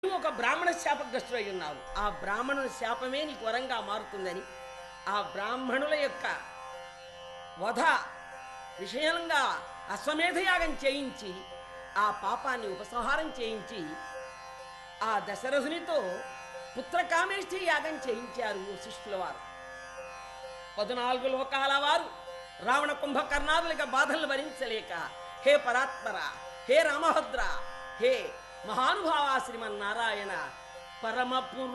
ఒక బ్రాహ్మణ శాపగ్రస్తుడై ఉన్నావు ఆ బ్రాహ్మణుల శాపమే నీకు వరంగా మారుతుందని ఆ బ్రాహ్మణుల యొక్క వధ విషయంగా అశ్వమేధయాగం చేయించి ఆ పాపాన్ని ఉపసంహారం చేయించి ఆ దశరథునితో పుత్రకామేష్టి యాగం చేయించారు శిష్యుల వారు పద్నాలుగు లోకాల వారు రావణ కుంభకర్ణాదులక బాధలు భరించలేక హే పరాత్పర హే రామభద్ర హే మహానుభావ శ్రీమన్నారాయణ పరమ